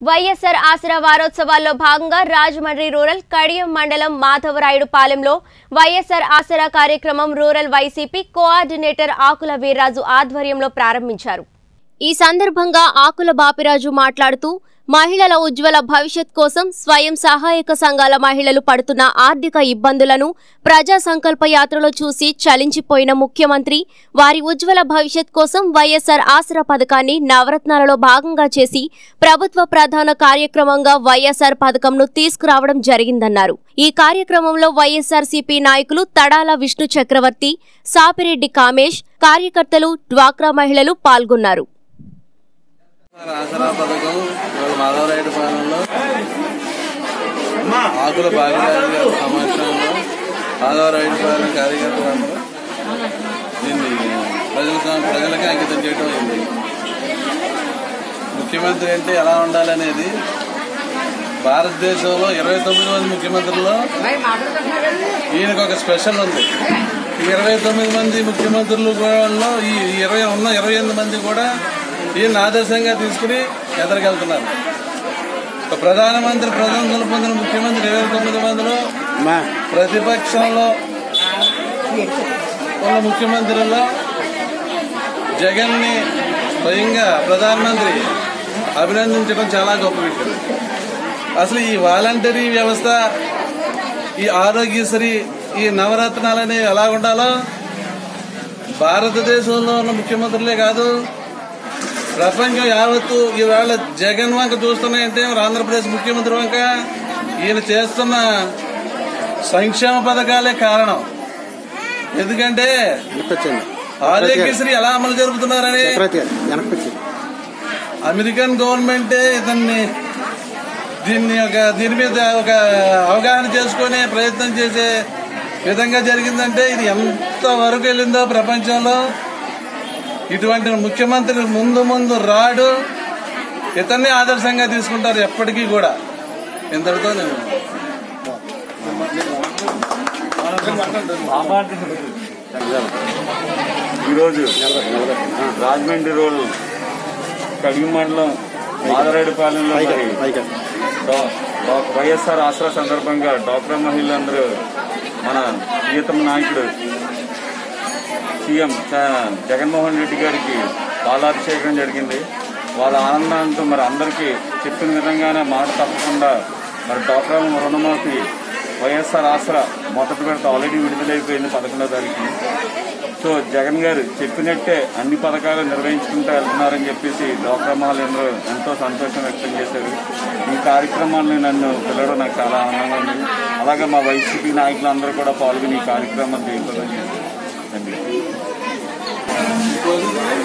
వైఎస్ఆర్ ఆసరా వారోత్సవాల్లో భాగంగా రాజమండ్రి రూరల్ కడియం మండలం మాధవరాయుడు పాలెంలో వైఎస్ఆర్ ఆసరా కార్యక్రమం rural YCP coordinator Akula Veerraju ఆధ్వర్యంలో ప్రారంభించారు ఈ సందర్భంగా ఆకుల బాపిరాజు మాట్లాడుతూ మహిళల ఉజ్వల భవిష్యత్ కోసం స్వయం సహాయక సంఘాల మహిళలు పడుతున్న ఆర్థిక ఇబ్బందులను ప్రజా సంకల్ప యాత్రలో చూసి చలించిపోయిన ముఖ్యమంత్రి వారి ఉజ్వల భవిష్యత్ కోసం వైఎస్ఆర్ ఆసరా పథకాన్ని నవరత్నాలలో భాగంగా చేసి ప్రభుత్వ ప్రధాన కార్యక్రమంగా వైఎస్ఆర్ పథకంను తీసుకురావడం జరిగిందన్నారు ఈ కార్యక్రమంలో వైఎస్ఆర్ సిపి నాయకులు తడాల విష్ణు చక్రవర్తి సాపిరెడ్డి కామేష్ కార్యకర్తలు డ్వాక్రా మహిళలు పాల్గొన్నారు ఆసరా పథకం ఇవాళ మాధవరాయుడు పాలనలో ఆకుల భాగ్యరాజు గారి సమక్షంలో మాధవరాయుడు పాలన కార్యకర్తలందరూ దీన్ని ప్రజల ప్రజలకి అంకితం చేయడం అయింది ముఖ్యమంత్రి అంటే ఎలా ఉండాలనేది భారతదేశంలో ఇరవై తొమ్మిది మంది ముఖ్యమంత్రుల్లో ఈయనకు ఒక స్పెషల్ ఉంది ఈ ఇరవై తొమ్మిది మంది ముఖ్యమంత్రులు కూడా ఈ ఇరవై ఉన్న ఇరవై ఎనిమిది మంది కూడా ఈయన ఆదర్శంగా తీసుకుని ఎదరికెళ్తున్నారు ఒక ప్రధానమంత్రి ప్రశంసలు పొందిన ముఖ్యమంత్రి ఇరవై తొమ్మిది మందిలో ప్రతిపక్షంలో ఉన్న ముఖ్యమంత్రుల్లో జగన్ని స్వయంగా ప్రధానమంత్రి అభినందించడం చాలా గొప్ప విషయం అసలు ఈ వాలంటరీ వ్యవస్థ ఈ ఆరోగ్యశ్రీ ఈ నవరత్నాలు అనేవి ఎలా ఉండాలో భారతదేశంలో ఉన్న ముఖ్యమంత్రులే కాదు ప్రపంచం యావత్తు ఈవేళ జగన్ వంక చూస్తున్నాయంటే మరి ఆంధ్రప్రదేశ్ ముఖ్యమంత్రి వంక ఈయన చేస్తున్న సంక్షేమ పథకాలే కారణం ఎందుకంటే వెనకొచ్చింది ఆరోగ్యశ్రీ ఎలా అమలు జరుపుతున్నారని చక్రవర్తి గారు వెనకొచ్చింది అమెరికన్ గవర్నమెంటే ఇతన్ని దీన్ని ఒక దీని మీద ఒక అవగాహన చేసుకునే ప్రయత్నం చేసే విధంగా జరిగిందంటే ఇది ఎంత వరకు వెళ్ళిందో ప్రపంచంలో ఇటువంటి ముఖ్యమంత్రి ముందు ముందు రాడు ఇతన్ని ఆదర్శంగా తీసుకుంటారు ఎప్పటికీ కూడా ఇంతటితో నేను ఈరోజు రాజమండ్రి రోడ్ కడిగి మండలం మాదరాయుడుపాలెంలో మరి పైగా డా- డా- వైఎస్ఆర్ ఆసరా సందర్భంగా డాక్టర్ మహిళలందరూ మన ప్రియతమ నాయకుడు సీఎం చ- జగన్మోహన్ రెడ్డి గారికి పాలాభిషేకం జరిగింది వాళ్ళ ఆనందంతో మరి అందరికీ చెప్పిన విధంగానే మాట తప్పకుండా మరి డాక్టర్ రుణమాఫీ వైఎస్ఆర్ ఆసరా మొదటి విడత ఆల్రెడీ విడుదలైపోయింది పదకొండో తారీఖు సో జగన్ గారు చెప్పినట్టే అన్ని పథకాలు నిర్వహించుకుంటూ వెళ్తున్నారని చెప్పేసి డాక్టర్ మహాలేంద్ర ఎంతో సంతోషం వ్యక్తం చేశారు ఈ కార్యక్రమాన్ని నన్ను పిలవడం నాకు చాలా ఆనందంగా ఉంది అలాగే మా వైసీపీ నాయకులందరూ కూడా పాల్గొని ఈ కార్యక్రమం చేపట్టడం థ్యాంక్ యూ